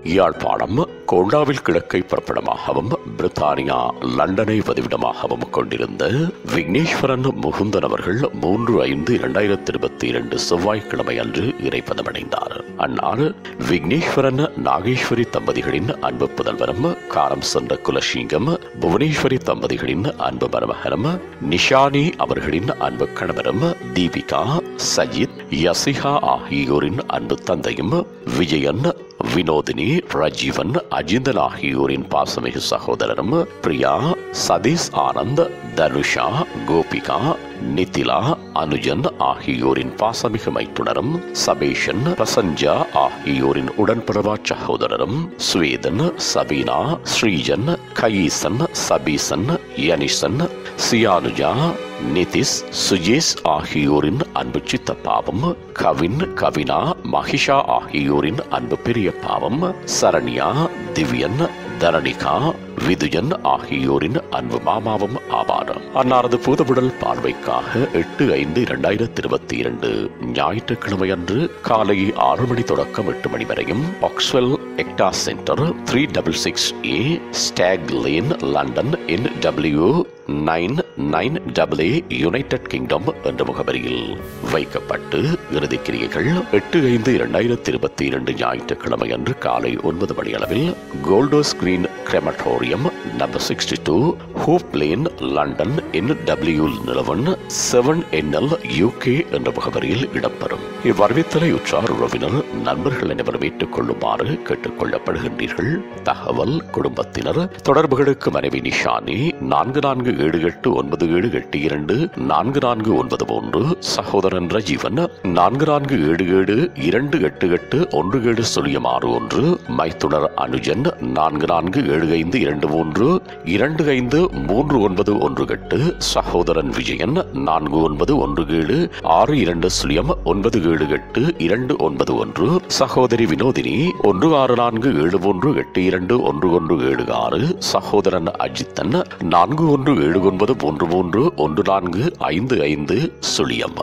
யாழ்ப்பாணம் கோண்டாவில் கிழக்கை புறப்படமாகவும் பிரித்தானியா லண்டனை பதிவிடமாகவும் கொண்டிருந்த விக்னேஸ்வரன் முகுந்தன் அவர்கள் மூன்று ஐந்து இரண்டாயிரத்தி இருபத்தி இரண்டு செவ்வாய்க்கிழமை அன்று இறைப்பதமடைந்தார் அந்நாள் விக்னேஸ்வரன் நாகேஸ்வரி தம்பதிகளின் அன்பு புதல்வரும் காரம் சென்ற குலசிங்கம் புவனேஸ்வரி தம்பதிகளின் அன்பு மருமகனும் நிஷானி அவர்களின் அன்பு கணவரும் தீபிகா சஜித் யசிகா ஆகியோரின் அன்பு தந்தையும் விஜயன் வினோதினி ரஜீவன் அஜிந்தன் ஆகியோரின் பாசமிகு சகோதரரும் பிரியா சதீஷ் ஆனந்த் தனுஷா கோபிகா நித்திலா அனுஜன் ஆகியோரின் பாசமிகு மைத்துனரும் சபேஷன் பிரசஞ்சா ஆகியோரின் உடன்பிறவா சகோதரரும் ஸ்வேதன் சபீனா ஸ்ரீஜன் கயீசன் சபீசன் யனிசன் சியானுஜா நிதிஷ் சுஜேஷ் ஆகியோரின் அன்பு சித்தப்பாவும் கவின் கவினா மகிஷா ஆகியோரின் அன்பு பெரியப்பாவும் சரண்யா திவ்யன் தரணிகா விதுயன் ஆகியோரின் அன்பு மாமாவும் ஆவார் அன்னாரது பூதவுடல் பார்வைக்காக எட்டு ஐந்து இரண்டாயிரத்தி இருபத்தி இரண்டு ஞாயிற்றுக்கிழமை அன்று காலை ஆறு மணி தொடக்கம் எட்டு மணி வரையும் Axwell Ekta Centre three double six A Stag Lane London N W nine nine double A United Kingdom என்ற முகவரியில் வைக்கப்பட்டு இறுதிக் கிரியைகள் எட்டு ஐந்து இரண்டாயிரத்தி இருபத்தி இரண்டு ஞாயிற்றுக்கிழமை அன்று காலை ஒன்பது மணி அளவில் Golders Green Crematorium number sixty two Hoop Lane London N W eleven seven N L UK என்ற முகவரியில் இடம்பெறும் இவ்வரவித்தலை உற்றார் உறவினர் நண்பர்கள் அனைவரும் ஏற்றுக் கொள்ளுமாறு கேட்டுக் கொள்ளப்படுகின்றீர்கள் தகவல் குடும்பத்தினர் தொடர்புகளுக்கு மனைவி நிஷானி நான்கு நான்கு ஏழு எட்டு ஒன்பது ஏழு எட்டு இரண்டு நான்கு நான்கு ஒன்பது மூன்று சகோதரன் ரஜீவன் நான்கு நான்கு ஏழு ஏழு இரண்டு எட்டு எட்டு ஒன்று ஏழு சுழியம் ஆறு ஒன்று மைத்துனர் அனுஜன் நான்கு நான்கு ஏழு ஐந்து இரண்டு மூன்று இரண்டு ஐந்து மூன்று ஒன்பது ஒன்று எட்டு சகோதரன் விஜயன் நான்கு ஒன்பது ஒன்று ஏழு ஆறு இரண்டு சுழியம் ஒன்பது ஏழு எட்டு இரண்டு ஒன்பது ஒன்று சகோதரி வினோதினி ஒன்று ஆறு நான்கு ஏழு மூன்று எட்டு இரண்டு ஒன்று ஒன்று ஏழு ஆறு சகோதரன் அஜித்தன் நான்கு ஒன்று ஏழு ஒன்பது மூன்று மூன்று ஒன்று நான்கு ஐந்து ஐந்து சுழியம்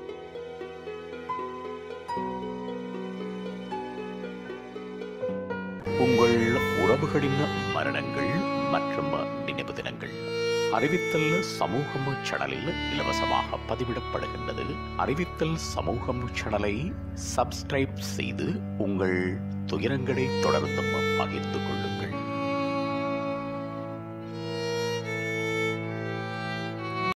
உங்கள் உறவுகளின் மரணங்கள் மற்றும் நினைவு தினங்கள் அறிவித்தல் சமூகம் சேனலில் இலவசமாக பதிவிடப்படுகின்றது அறிவித்தல் சமூகம் சேனலை சப்ஸ்கிரைப் செய்து உங்கள் துயரங்களை தொடர்ந்தும் பகிர்ந்து கொள்ளுங்கள்